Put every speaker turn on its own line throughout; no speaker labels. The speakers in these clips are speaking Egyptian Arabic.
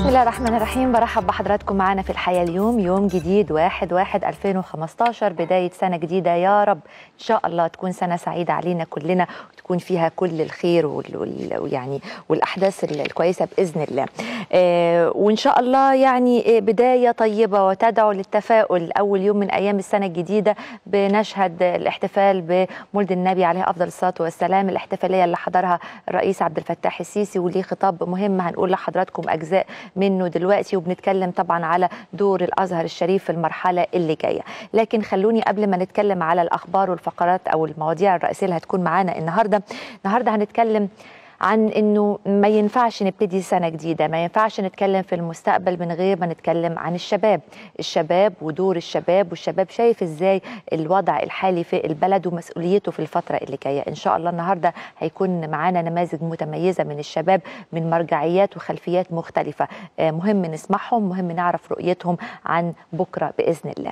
بسم الله الرحمن الرحيم برحب بحضراتكم معنا في الحياة اليوم يوم جديد واحد واحد 2015 بداية سنة جديدة يا رب إن شاء الله تكون سنة سعيدة علينا كلنا وتكون فيها كل الخير وال- وال- ويعني والأحداث ال- الكويسة بإذن الله آه، وإن شاء الله يعني آه، بداية طيبة وتدعو للتفاؤل أول يوم من أيام السنة الجديدة بنشهد الاحتفال بمولد النبي عليه أفضل الصلاة والسلام الاحتفالية اللي حضرها الرئيس عبد الفتاح السيسي وليه خطاب مهم هنقول لحضراتكم أجزاء منه دلوقتي وبنتكلم طبعا على دور الازهر الشريف في المرحله اللي جايه لكن خلوني قبل ما نتكلم على الاخبار والفقرات او المواضيع الرئيسيه اللي هتكون معانا النهارده النهارده هنتكلم عن انه ما ينفعش نبتدي سنه جديده ما ينفعش نتكلم في المستقبل من غير ما نتكلم عن الشباب الشباب ودور الشباب والشباب شايف ازاي الوضع الحالي في البلد ومسؤوليته في الفتره اللي جايه ان شاء الله النهارده هيكون معانا نماذج متميزه من الشباب من مرجعيات وخلفيات مختلفه آه، مهم نسمعهم مهم نعرف رؤيتهم عن بكره باذن الله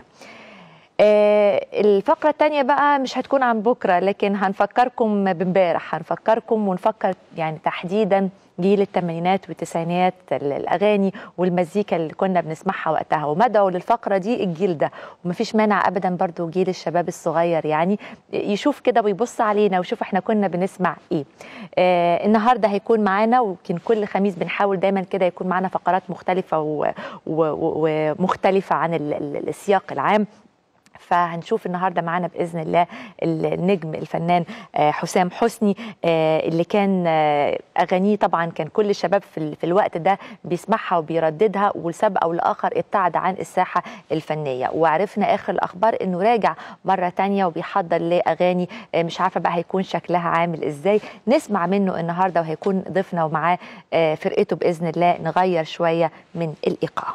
آه، الفقرة التانية بقى مش هتكون عن بكرة لكن هنفكركم بامبارح هنفكركم ونفكر يعني تحديدا جيل الثمانينات والتسعينات ال- الأغاني والمزيكا اللي كنا بنسمعها وقتها ومدعو للفقرة دي الجيل ده ومفيش مانع أبدا برضو جيل الشباب الصغير يعني يشوف كده ويبص علينا ويشوف احنا كنا بنسمع ايه آه النهاردة هيكون معانا ويمكن كل خميس بنحاول دايما كده يكون معانا فقرات مختلفة و- و- و- ومختلفة عن ال- ال- السياق العام فهنشوف النهارده معانا باذن الله النجم الفنان آه، حسام حسني آه، اللي كان آه، اغانيه طبعا كان كل الشباب في ال- في الوقت ده بيسمعها وبيرددها ولسبب او لاخر ابتعد عن الساحه الفنيه وعرفنا اخر الاخبار انه راجع مره تانية وبيحضر لاغاني آه، مش عارفه بقى هيكون شكلها عامل ازاي نسمع منه النهارده وهيكون ضيفنا ومعاه آه، فرقته باذن الله نغير شويه من الايقاع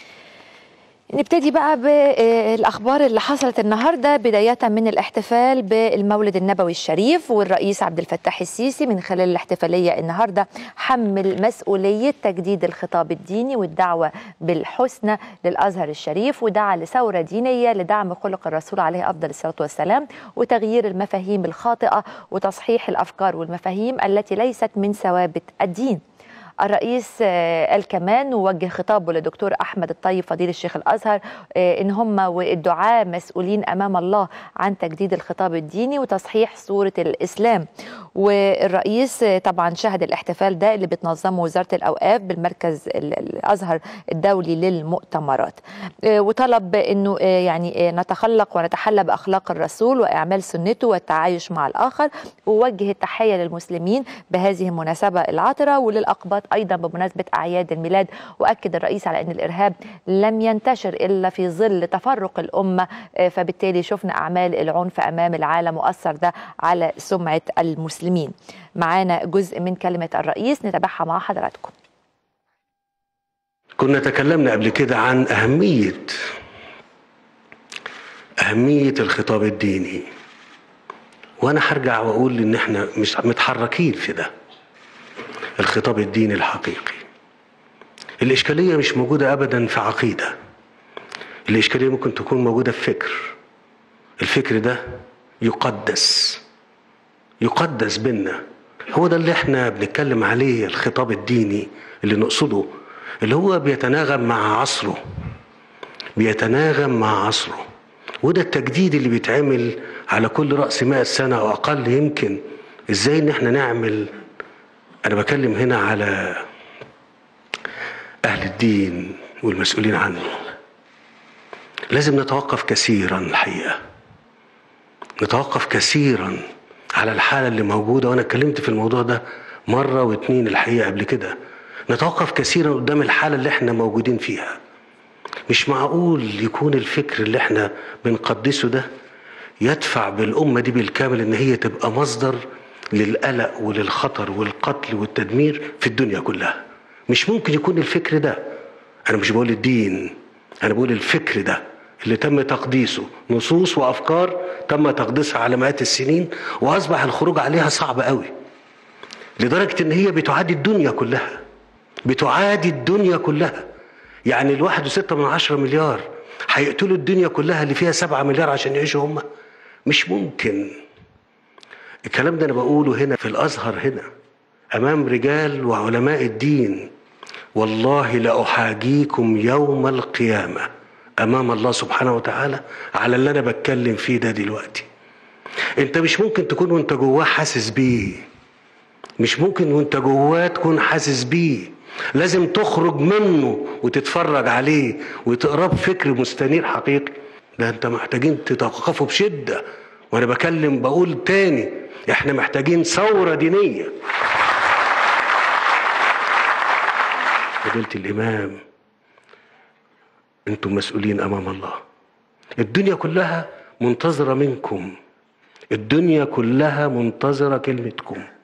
نبتدي بقى بالاخبار اللي حصلت النهارده بدايه من الاحتفال بالمولد النبوي الشريف والرئيس عبد الفتاح السيسي من خلال الاحتفاليه النهارده حمل مسؤوليه تجديد الخطاب الديني والدعوه بالحسنى للازهر الشريف ودعا لثوره دينيه لدعم خلق الرسول عليه افضل الصلاه والسلام وتغيير المفاهيم الخاطئه وتصحيح الافكار والمفاهيم التي ليست من ثوابت الدين الرئيس آه، قال كمان ووجه خطابه لدكتور احمد الطيب فضيل الشيخ الازهر آه، ان هم والدعاء مسؤولين امام الله عن تجديد الخطاب الديني وتصحيح صوره الاسلام والرئيس آه، طبعا شهد الاحتفال ده اللي بتنظمه وزاره الاوقاف بالمركز ال- الازهر الدولي للمؤتمرات آه، وطلب انه آه، يعني آه، نتخلق ونتحلى باخلاق الرسول واعمال سنته والتعايش مع الاخر ووجه التحيه للمسلمين بهذه المناسبه العطره وللاقباط ايضا بمناسبه اعياد الميلاد واكد الرئيس على ان الارهاب لم ينتشر الا في ظل تفرق الامه آه، فبالتالي شفنا اعمال العنف امام العالم واثر ده على سمعه المسلمين معانا جزء من كلمه الرئيس نتابعها مع حضراتكم
كنا تكلمنا قبل كده عن أهمية أهمية الخطاب الديني وأنا هرجع وأقول إن إحنا مش متحركين في ده الخطاب الديني الحقيقي الإشكالية مش موجودة أبدا في عقيدة الإشكالية ممكن تكون موجودة في فكر الفكر ده يقدس يقدس بينا هو ده اللي احنا بنتكلم عليه الخطاب الديني اللي نقصده اللي هو بيتناغم مع عصره بيتناغم مع عصره وده التجديد اللي بيتعمل على كل رأس مائة سنة أو أقل يمكن إزاي إن احنا نعمل أنا بكلم هنا على أهل الدين والمسؤولين عنه لازم نتوقف كثيرا الحقيقة نتوقف كثيرا على الحالة اللي موجودة وأنا اتكلمت في الموضوع ده مرة واتنين الحقيقة قبل كده نتوقف كثيرا قدام الحالة اللي احنا موجودين فيها مش معقول يكون الفكر اللي احنا بنقدسه ده يدفع بالأمة دي بالكامل إن هي تبقى مصدر للقلق وللخطر والقتل والتدمير في الدنيا كلها مش ممكن يكون الفكر ده أنا مش بقول الدين أنا بقول الفكر ده اللي تم تقديسه نصوص وأفكار تم تقديسها على مئات السنين وأصبح الخروج عليها صعب قوي لدرجة إن هي بتعادي الدنيا كلها بتعادي الدنيا كلها يعني الواحد وستة من عشرة مليار هيقتلوا الدنيا كلها اللي فيها سبعة مليار عشان يعيشوا هم مش ممكن الكلام ده أنا بقوله هنا في الأزهر هنا أمام رجال وعلماء الدين والله لأحاجيكم يوم القيامة أمام الله سبحانه وتعالى على اللي أنا بتكلم فيه ده دلوقتي أنت مش ممكن تكون وأنت جواه حاسس بيه مش ممكن وأنت جواه تكون حاسس بيه لازم تخرج منه وتتفرج عليه وتقراه بفكر مستنير حقيقي ده انت محتاجين تتوقفوا بشده وانا بكلم بقول تاني احنا محتاجين ثوره دينيه فضيله الامام انتم مسؤولين امام الله الدنيا كلها منتظره منكم الدنيا كلها منتظره كلمتكم